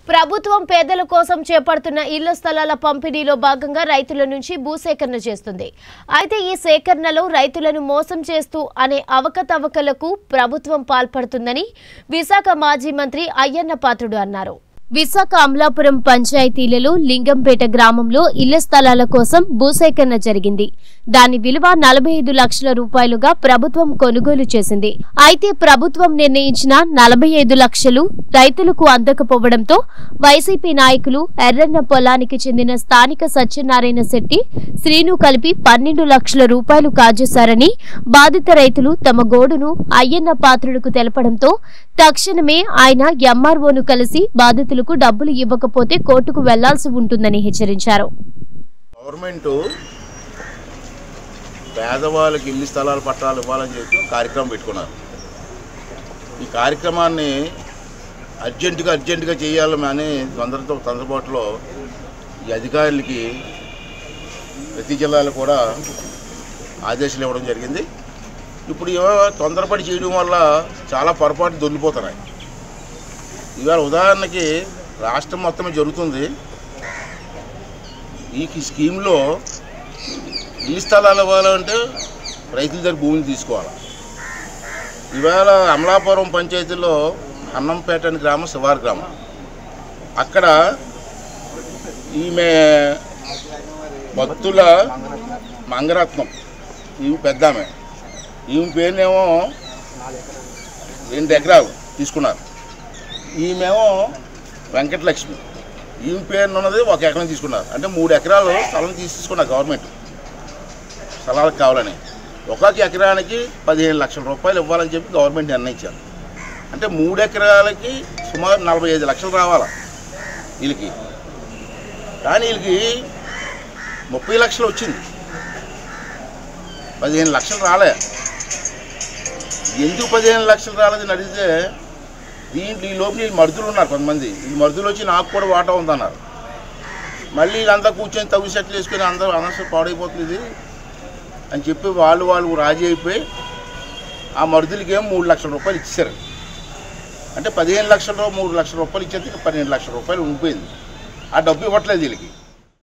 ప్రభుత్వం పేదల కోసం చేపడుతున్న ఇళ్ల స్థలాల పంపిణీలో భాగంగా రైతుల నుంచి భూసేకరణ చేస్తుంది అయితే ఈ సేకరణలో రైతులను మోసం చేస్తూ అనే అవకతవకలకు ప్రభుత్వం పాల్పడుతుందని విశాఖ మాజీ మంత్రి అయ్యన్న పాత్రుడు అన్నారు విశాఖ అమలాపురం పంచాయతీలలో లింగంపేట గ్రామంలో ఇళ్ల స్థలాల కోసం భూసేకరణ జరిగింది దాని విలువ నలభై ఐదు లక్షల రూపాయలుగా ప్రభుత్వం కొనుగోలు చేసింది అయితే ప్రభుత్వం నిర్ణయించిన నలభై ఐదు లక్షలు రైతులకు అందకపోవడంతో వైసీపీ నాయకులు ఎర్రన్న పొలానికి చెందిన స్థానిక సత్యనారాయణ శెట్టి శ్రీను కలిపి పన్నెండు లక్షల రూపాయలు కాజేశారని బాధిత రైతులు తమ గోడును అయ్యన్న పాత్రుడుకు తెలపడంతో తక్షణమే ఆయన ఎంఆర్ఓను కలిసి బాధితులకు డబ్బులు ఇవ్వకపోతే కోర్టుకు వెళ్లాల్సి ఉంటుందని హెచ్చరించారు గవర్నమెంట్ పేదవాళ్ళకి ఇల్లు స్థలాలు పట్టాలు ఇవ్వాలని చెప్పి ఒక కార్యక్రమం పెట్టుకున్నారు ఈ కార్యక్రమాన్ని అర్జెంటుగా అర్జెంటుగా చేయాలని అని తొందరతో తొందరపాటులో ఈ అధికారులకి ప్రతి జిల్లాలో కూడా ఆదేశాలు ఇవ్వడం జరిగింది ఇప్పుడు ఇవాళ తొందరపడి చేయడం వల్ల చాలా పొరపాటు దొరికిపోతున్నాయి ఇవాళ ఉదాహరణకి రాష్ట్రం మొత్తమే జరుగుతుంది ఈ స్కీమ్లో ఇల్లు స్థలాలు ఇవ్వాలంటే రైతుల దగ్గర భూమిని తీసుకోవాలి ఇవాళ అమలాపురం పంచాయతీలో అన్నంపేట అనే గ్రామం శివారు గ్రామం అక్కడ ఈమె భక్తుల మంగరత్నం ఈమె పెద్ద ఆమె ఈమె పేరునేమో రెండు ఎకరాలు తీసుకున్నారు ఈమెమో వెంకటలక్ష్మి ఈమె పేరున ఉన్నది ఒక ఎకరం తీసుకున్నారు అంటే మూడు ఎకరాలు స్థలం తీసి తీసుకున్నారు గవర్నమెంట్ స్థలాలకు కావాలని ఒక్కొక్క ఎకరానికి పదిహేను లక్షల రూపాయలు ఇవ్వాలని చెప్పి గవర్నమెంట్ నిర్ణయించారు అంటే మూడు ఎకరాలకి సుమారు నలభై ఐదు లక్షలు రావాలా వీళ్ళకి కానీ వీళ్ళకి ముప్పై లక్షలు వచ్చింది పదిహేను లక్షలు రాలే ఎందుకు పదిహేను లక్షలు రాలేదని అడిగితే దీంట్లో ఈ లోపల ఈ మరుదులు ఉన్నారు కొంతమంది ఈ మరుదులు వచ్చి నాకు కూడా వాటా ఉందన్నారు మళ్ళీ వీళ్ళంతా కూర్చొని తవ్వి సెట్లు వేసుకొని అందరూ అనవసరం పాడైపోతుంది ఇది అని చెప్పి వాళ్ళు వాళ్ళు రాజీ అయిపోయి ఆ మరుదులకి ఏమో మూడు లక్షల రూపాయలు ఇచ్చారు అంటే పదిహేను లక్షల రూ- మూడు లక్షల రూపాయలు ఇచ్చేది పన్నెండు లక్షల రూపాయలు ఉండిపోయింది ఆ డబ్బు ఇవ్వట్లేదు వీళ్ళకి